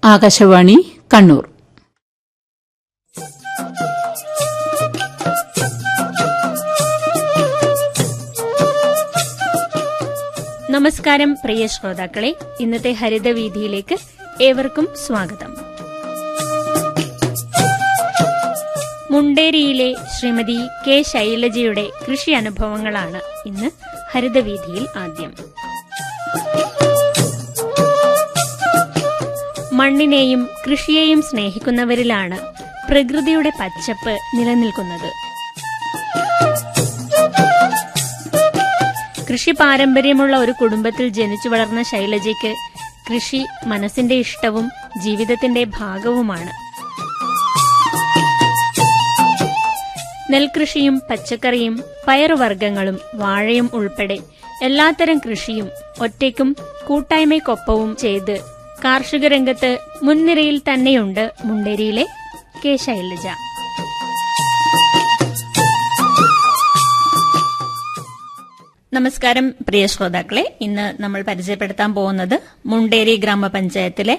ആകാശവാണി കണ്ണൂർ നമസ്കാരം പ്രിയ ശ്രോതാക്കളെ ഇന്നത്തെ ഹരിതവീതിയിലേക്ക് ഏവർക്കും സ്വാഗതം മുണ്ടേരിയിലെ ശ്രീമതി കെ ശൈലജയുടെ കൃഷി അനുഭവങ്ങളാണ് ഇന്ന് ഹരിതവീതിയിൽ ആദ്യം മണ്ണിനെയും കൃഷിയെയും സ്നേഹിക്കുന്നവരിലാണ് പ്രകൃതിയുടെ പച്ചപ്പ് നിലനിൽക്കുന്നത് കൃഷി പാരമ്പര്യമുള്ള ഒരു കുടുംബത്തിൽ ജനിച്ചു വളർന്ന ശൈലജയ്ക്ക് കൃഷി മനസ്സിന്റെ ഇഷ്ടവും ജീവിതത്തിന്റെ ഭാഗവുമാണ് നെൽകൃഷിയും പച്ചക്കറിയും പയറുവർഗ്ഗങ്ങളും വാഴയും ഉൾപ്പെടെ എല്ലാത്തരം കൃഷിയും ഒറ്റയ്ക്കും കൂട്ടായ്മയ്ക്കൊപ്പവും ചെയ്ത് കാർഷിക രംഗത്ത് മുൻനിരയിൽ തന്നെയുണ്ട് മുണ്ടേരിയിലെ കെ ശൈലജ നമസ്കാരം പ്രിയ ശ്രോതാക്കളെ ഇന്ന് നമ്മൾ പരിചയപ്പെടുത്താൻ പോകുന്നത് മുണ്ടേരി ഗ്രാമപഞ്ചായത്തിലെ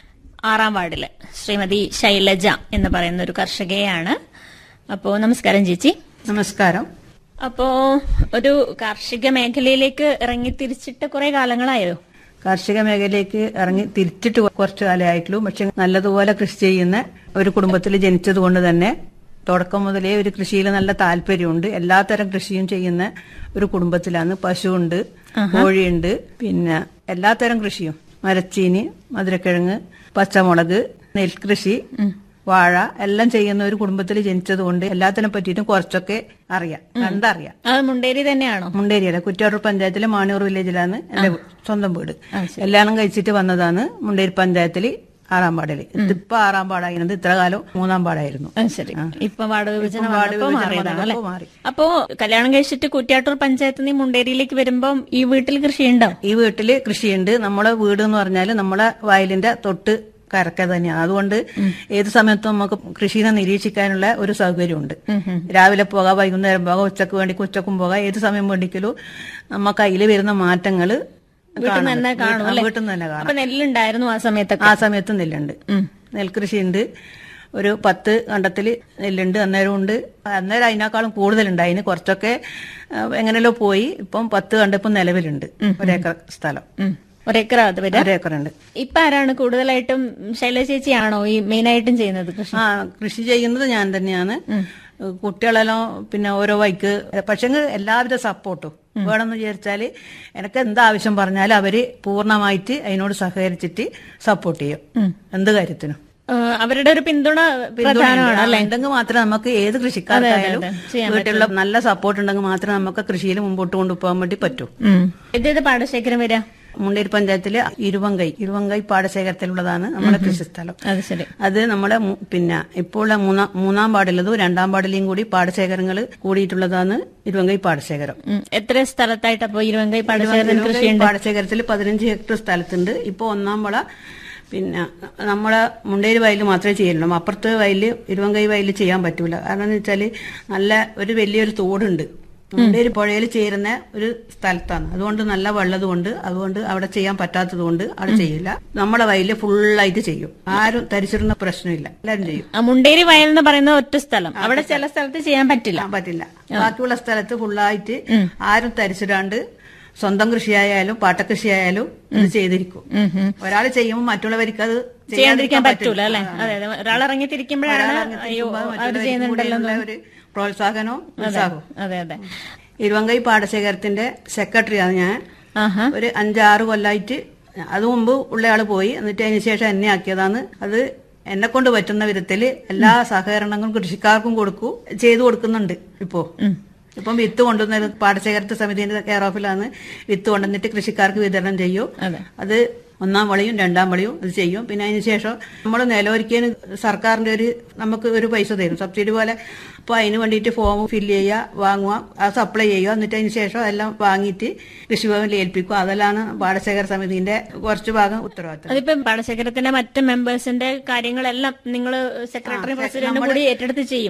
ആറാം വാർഡില് ശ്രീമതി ശൈലജ എന്ന് പറയുന്ന ഒരു കർഷകയാണ് അപ്പോ നമസ്കാരം ചേച്ചി നമസ്കാരം അപ്പോ ഒരു കാർഷിക മേഖലയിലേക്ക് ഇറങ്ങി തിരിച്ചിട്ട് കുറെ കാലങ്ങളായോ കാർഷിക മേഖലയിലേക്ക് ഇറങ്ങി തിരിച്ചിട്ട് കുറച്ചു കാലമായിട്ടുള്ളൂ പക്ഷെ നല്ലതുപോലെ കൃഷി ചെയ്യുന്ന ഒരു കുടുംബത്തിൽ ജനിച്ചത് കൊണ്ട് തന്നെ തുടക്കം മുതലേ ഒരു കൃഷിയിൽ നല്ല താല്പര്യമുണ്ട് എല്ലാത്തരം കൃഷിയും ചെയ്യുന്ന ഒരു കുടുംബത്തിലാണ് പശുവുണ്ട് കോഴിയുണ്ട് പിന്നെ എല്ലാത്തരം കൃഷിയും മരച്ചീനി മധുരക്കിഴങ്ങ് പച്ചമുളക് നെൽകൃഷി വാഴ എല്ലാം ചെയ്യുന്ന ഒരു കുടുംബത്തിൽ ജനിച്ചത് കൊണ്ട് എല്ലാത്തിനെ പറ്റിയിട്ടും കുറച്ചൊക്കെ അറിയാം കണ്ടറിയാം അത് മുണ്ടേരി തന്നെയാണോ മുണ്ടേരിയല്ല കുറ്റാറൂർ പഞ്ചായത്തിലെ മാണൂർ വില്ലേജിലാണ് എന്റെ സ്വന്തം വീട് കല്യാണം കഴിച്ചിട്ട് വന്നതാണ് മുണ്ടേരി പഞ്ചായത്തില് ആറാം പാടില് ഇപ്പൊ ആറാം പാടായിരുന്നത് ഇത്ര കാലം മൂന്നാം പാടായിരുന്നു അത് ശരി ഇപ്പൊ വാർഡ് വിഭജനം ഇപ്പം വാർഡ് വന്നപ്പോ വിഭജനം മാറിയതാണ് അല്ലെ വന്നപ്പോ മാറി. അപ്പോ കല്യാണം കഴിച്ചിട്ട് കുറ്റ്യാട്ടൂർ പഞ്ചായത്തിൽ നിന്ന് മുണ്ടേരിയിലേക്ക് വരുമ്പം ഈ വീട്ടിൽ കൃഷിയുണ്ടോ ഈ വീട്ടില് കൃഷിയുണ്ട് നമ്മളെ വീട് എന്ന് പറഞ്ഞാല് നമ്മളെ വയലിന്റെ തൊട്ട് കരക്ക തന്നെയാണ് അതുകൊണ്ട് ഏത് സമയത്തും നമുക്ക് കൃഷിനെ നിരീക്ഷിക്കാനുള്ള ഒരു സൗകര്യമുണ്ട് രാവിലെ പോകാം വൈകുന്നേരം പോകാം ഉച്ചക്ക് വേണ്ടി ഉച്ചക്കും പോകാം ഏത് സമയം വേണ്ടിക്കലും നമുക്ക് അതിൽ വരുന്ന മാറ്റങ്ങള് വീട്ടിൽ നിന്ന് തന്നെ കാണും അല്ലെ വീട്ടിൽ നിന്ന് തന്നെ കാണാം അപ്പൊ നെല്ലുണ്ടായിരുന്നു ആ സമയത്തൊക്കെ ആ സമയത്ത് നെല്ലുണ്ട് നെൽകൃഷിയുണ്ട് ഒരു പത്ത് കണ്ടത്തില് നെല്ലുണ്ട് അന്നേരം ഉണ്ട് അന്നേരം അതിനേക്കാളും കൂടുതലുണ്ട് അതിന് കുറച്ചൊക്കെ ആ, എങ്ങനെയല്ലോ പോയി ഇപ്പം പത്ത് കണ്ടിപ്പം നിലവിലുണ്ട് ഒരേക്കർ സ്ഥലം ഉം. ഒരേക്കറാ അത് വരാ ഒരേക്കറുണ്ട് ഇപ്പൊ ആരാണ് കൂടുതലായിട്ടും ശൈലജ ചേച്ചിയാണോ ഈ മെയിൻ ആയിട്ടും ചെയ്യുന്നത് കൃഷി ആ കൃഷി ചെയ്യുന്നത് ഞാൻ തന്നെയാണ് കുട്ടികളെല്ലാം പിന്നെ ഓരോ വൈക്ക് പക്ഷെ എല്ലാവിധ സപ്പോർട്ടും വേണമെന്ന് വിചാരിച്ചാല് എനിക്ക് എന്താവശ്യം പറഞ്ഞാലും അവര് പൂർണ്ണമായിട്ട് അതിനോട് സഹകരിച്ചിട്ട് സപ്പോർട്ട് ചെയ്യും എന്ത് കാര്യത്തിനും ഏഹ് അവരുടെ ഒരു പിന്തുണ പ്രധാനമാണ് അല്ലെ ഉണ്ടെങ്കിൽ മാത്രമേ നമുക്ക് ഏത് കൃഷിക്കാർക്കായാലും അതെ, ചെയ്യാൻ വീട്ടിലുള്ള നല്ല സപ്പോർട്ട് ഉണ്ടെങ്കിൽ മാത്രമേ നമുക്ക് കൃഷിയിൽ മുമ്പോട്ട് കൊണ്ടുപോകാൻ വേണ്ടി പറ്റൂ ഇതേത് പാടശേഖരം വരാ മുണ്ടേരി പഞ്ചായത്തിലെ ഇരുവങ്കൈ ഇരുവങ്കൈ പാടശേഖരത്തിലുള്ളതാണ് നമ്മുടെ കൃഷിസ്ഥലം അത് ശരി അത് നമ്മുടെ മു- പിന്നെ ഇപ്പോൾ മൂന്നാം മൂന്നാം പാടിലതും രണ്ടാം പാടിലെയും കൂടി പാടശേഖരങ്ങൾ കൂടിയിട്ടുള്ളതാണ് ഇരുവങ്കൈ പാടശേഖരം ഉം. എത്ര സ്ഥലത്തായിട്ട് അപ്പൊ ഇരുവങ്കൈ പാടശേഖരത്തിൽ ഇരുവങ്കൈ കൃഷിയുണ്ട് പാടശേഖരത്തിൽ പതിനഞ്ച് ഹെക്ടർ സ്ഥലത്തുണ്ട് ഇപ്പൊ ഒന്നാം വള പിന്നെ നമ്മളെ മുണ്ടേരി വയലിൽ മാത്രമേ ചെയ്യുള്ളൂ അപ്പുറത്തെ വയലിൽ ഇരുവങ്കൈ വയലിൽ ചെയ്യാൻ പറ്റൂല കാരണം എന്ന് വെച്ചാല് നല്ല ഒരു വലിയൊരു തോടുണ്ട് മുണ്ടേരി പുഴയിൽ ചേരുന്ന ഒരു സ്ഥലത്താണ് അതുകൊണ്ട് നല്ല വെള്ളത് കൊണ്ട് അതുകൊണ്ട് അവിടെ ചെയ്യാൻ പറ്റാത്തത് കൊണ്ട് അവിടെ ചെയ്യില്ല നമ്മളെ വയലിൽ ഫുള്ളായിട്ട് ചെയ്യും ആരും തരിച്ചിരുന്ന പ്രശ്നമില്ല എല്ലാവരും ചെയ്യും ആ മുണ്ടേരി വയൽ എന്ന് പറയുന്ന ഒറ്റ സ്ഥലം അവിടെ ചില സ്ഥലത്ത് ചെയ്യാൻ പറ്റില്ല ചെയ്യാൻ പറ്റില്ല ബാക്കിയുള്ള സ്ഥലത്ത് ഫുള്ളായിട്ട് ആരും തരിച്ചിടാണ്ട് സ്വന്തം കൃഷിയായാലും പാട്ടകൃഷിയായാലും ഇത് ചെയ്തിരിക്കും ഒരാൾ ചെയ്യുമ്പോൾ മറ്റുള്ളവർക്ക് അത് ചെയ്യാണ്ടിരിക്കാൻ പറ്റൂല അല്ലെ അതെ അതെ ഒരാൾ ഇറങ്ങി തിരിക്കുമ്പോഴാണ് അയ്യോ അവര് ചെയ്യുന്നുണ്ടല്ലോ എന്ന് ഒരു പ്രോത്സാഹനവും ഉത്സാഹവും അതെ അതെ ഇരുവങ്കൈ പാടശേഖരത്തിന്റെ സെക്രട്ടറിയാണ് ഞാൻ ആഹാ ഒരു അഞ്ചാറ് കൊല്ലായിട്ട് അത് മുമ്പ് ഉള്ളയാള് പോയി എന്നിട്ട് അതിന് ശേഷം എന്നെ ആക്കിയതാണ് അത് എന്നെ കൊണ്ട് പറ്റുന്ന വിധത്തില് എല്ലാ സഹകരണങ്ങളും കൃഷിക്കാർക്കും കൊടുക്കൂ ചെയ്തു കൊടുക്കുന്നുണ്ട് ഇപ്പോ ഇപ്പം വിത്ത് കൊണ്ടുവന്ന പാടശേഖരത്തെ സമിതിന്റെ കെയർ ഓഫിലാണ് വിത്ത് കൊണ്ടുവന്നിട്ട് കൃഷിക്കാർക്ക് വിതരണം ചെയ്യും അതെ. അത് ഒന്നാം വളയും രണ്ടാം വളയും അത് ചെയ്യും പിന്നെ അതിന് ശേഷം നമ്മൾ നിലവരിക്കാൻ സർക്കാരിന്റെ ഒരു നമുക്ക് ഒരു പൈസ തരും സബ്സിഡി പോലെ അപ്പോൾ അതിന് വേണ്ടിയിട്ട് ഫോം ഫില്ല് ചെയ്യുക വാങ്ങുക അത് സപ്ലൈ ചെയ്യുക എന്നിട്ട് അതിന് ശേഷം എല്ലാം വാങ്ങിയിട്ട് കൃഷിഭവനിൽ ഏൽപ്പിക്കുക അതെല്ലാം പാടശേഖര സമിതിന്റെ കുറച്ച് ഭാഗം ഉത്തരവാദിത്തം അതിപ്പോ പാടശേഖരത്തിന്റെ മറ്റ് മെമ്പേഴ്സിന്റെ കാര്യങ്ങളെല്ലാം നിങ്ങൾ സെക്രട്ടറി പ്രസിഡന്റും കൂടി ഏറ്റെടുത്ത് ചെയ്യും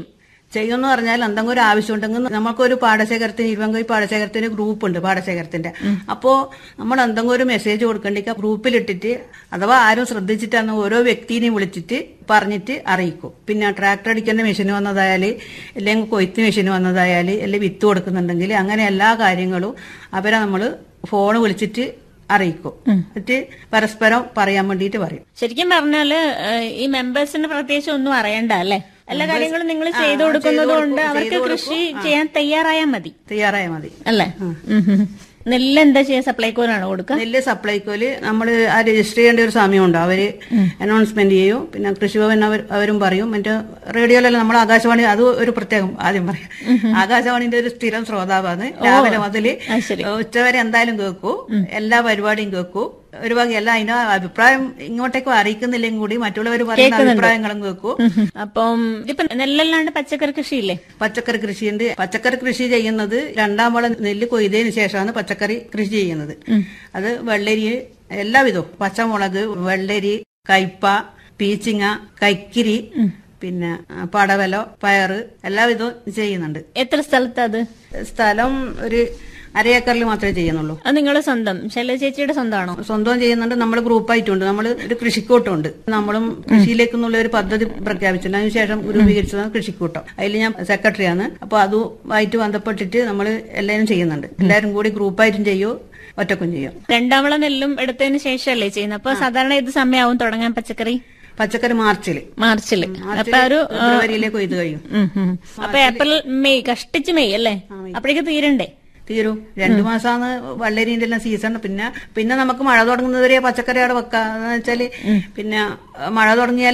ചെയ്യുമെന്ന് പറഞ്ഞാൽ എന്തെങ്കിലും ഒരു ആവശ്യം ഉണ്ടെങ്കിൽ നമുക്കൊരു പാടശേഖരത്തിന് ഇരുപങ്കോയി പാടശേഖരത്തിന് ഗ്രൂപ്പ് ഉണ്ട് പാടശേഖരത്തിന്റെ അപ്പോ നമ്മൾ എന്തെങ്കിലും ഒരു മെസ്സേജ് കൊടുക്കണ്ടെങ്കിൽ ഗ്രൂപ്പിലിട്ടിട്ട് അഥവാ ആരും ശ്രദ്ധിച്ചിട്ടാണ് ഓരോ വ്യക്തിനെയും വിളിച്ചിട്ട് പറഞ്ഞിട്ട് അറിയിക്കും പിന്നെ ട്രാക്ടർ അടിക്കുന്ന മെഷീൻ വന്നതായാല് അല്ലെങ്കിൽ കൊയ്ത്ത് മെഷീൻ വന്നതായാല് അല്ലെങ്കിൽ വിത്ത് കൊടുക്കുന്നുണ്ടെങ്കിൽ അങ്ങനെ എല്ലാ കാര്യങ്ങളും അവരെ നമ്മൾ ഫോൺ വിളിച്ചിട്ട് അറിയിക്കും എന്നിട്ട് പരസ്പരം പറയാൻ വേണ്ടിയിട്ട് പറയും ശരിക്കും പറഞ്ഞാല് ഏഹ്, ഈ മെമ്പേഴ്സിന് പ്രത്യേകിച്ച് ഒന്നും അറിയണ്ട അല്ലേ എല്ലാ കാര്യങ്ങളും നിങ്ങൾ ചെയ്തു കൊടുക്കുന്നത് കൊണ്ട് അവർക്ക് കൃഷി ചെയ്യാൻ തയ്യാറായാൽ മതി തയ്യാറായാൽ മതി അല്ലേ ഉം ഉം. നെല്ല് എന്താ ചെയ്യാ സപ്ലൈക്കോനാണോ കൊടുക്കുക നെല്ല് സപ്ലൈക്കോല് നമ്മൾ ആ രജിസ്റ്റർ ചെയ്യേണ്ട ഒരു സമയമുണ്ട് അവര് അനൗൺസ്മെന്റ് ചെയ്യും പിന്നെ കൃഷിഭവൻ അവർ അവരും പറയും മറ്റേ റേഡിയോയിലല്ല നമ്മൾ ആകാശവാണി അത് ഒരു പ്രത്യേകം ആദ്യം പറയാം ആകാശവാണിന്റെ ഒരു സ്ഥിരം ശ്രോതാവാണ് രാവിലെ മുതൽ അത് ശരി ഉച്ചവരെ എന്തായാലും കേൾക്കൂ എല്ലാ പരിപാടിയും കേൾക്കൂ ഒരു വക എല്ലാ അതിന്റെ അഭിപ്രായം ഇങ്ങോട്ടേക്കും അറിയിക്കുന്നില്ലെങ്കിൽ കൂടി മറ്റുള്ളവർ പറയുന്ന അഭിപ്രായങ്ങളും കേൾക്കൂ അപ്പം ഇതിപ്പോ നെല്ലല്ലാണ്ട് പച്ചക്കറി കൃഷിയില്ലേ പച്ചക്കറി കൃഷിയുണ്ട് പച്ചക്കറി കൃഷി ചെയ്യുന്നത് രണ്ടാം വളം നെല്ല് കൊയ്തതിന് ശേഷമാണ് പച്ചക്കറി കൃഷി ചെയ്യുന്നത് അത് വെള്ളരി എല്ലാവിധവും പച്ചമുളക് വെള്ളരി കയ്പ പീച്ചിങ്ങ കൈക്കിരി പിന്നെ ആ, പടവലോ പയറ് എല്ലാവിധവും ചെയ്യുന്നുണ്ട് എത്ര സ്ഥലത്ത് അത് സ്ഥലം ഒരു അരയേക്കറിൽ മാത്രമേ ചെയ്യുന്നുള്ളൂ അത് നിങ്ങളെ സ്വന്തം ശൈലജ ചേച്ചിയുടെ സ്വന്തമാണോ സ്വന്തം ചെയ്യുന്നുണ്ട് നമ്മൾ ഗ്രൂപ്പായിട്ടുണ്ട് നമ്മൾ ഒരു കൃഷിക്കൂട്ടമുണ്ട് നമ്മളും കൃഷിയിലേക്കെന്നുള്ള ഒരു പദ്ധതി പ്രഖ്യാപിച്ചിട്ടുണ്ട് അതിനുശേഷം രൂപീകരിച്ചതാണ് കൃഷിക്കൂട്ടം അതിൽ ഞാൻ സെക്രട്ടറിയാണ് അപ്പൊ അതുമായിട്ട് ബന്ധപ്പെട്ടിട്ട് നമ്മൾ എല്ലാവരും ചെയ്യുന്നുണ്ട് എല്ലാവരും കൂടി ഗ്രൂപ്പായിട്ടും ചെയ്യും ഒറ്റക്കും ചെയ്യും രണ്ടാമള നെല്ലും എടുത്തതിന് ശേഷമല്ലേ ചെയ്യുന്നത് അപ്പൊ സാധാരണ ഏത് സമയമാവും തുടങ്ങാൻ പച്ചക്കറി പച്ചക്കറി മാർച്ചിൽ മാർച്ചില് അപ്പൊ ഒരു ഫെബ്രുവരിയിലേക്ക് കൊയ്ത് കഴിയും ഉം, ഉം. അപ്പൊ ഏപ്രിൽ മെയ് കഷ്ടിച്ച് മെയ് അല്ലേ അപ്പോഴേക്ക് തീരണ്ടേ തീരും രണ്ടു മാസമാണ് വെള്ളരിന്റെ എല്ലാം സീസൺ പിന്നെ പിന്നെ നമുക്ക് മഴ തുടങ്ങുന്നതുവരെ പച്ചക്കറി അവിടെ വെക്കാം എന്ന് വെച്ചാല് പിന്നെ മഴ തുടങ്ങിയാൽ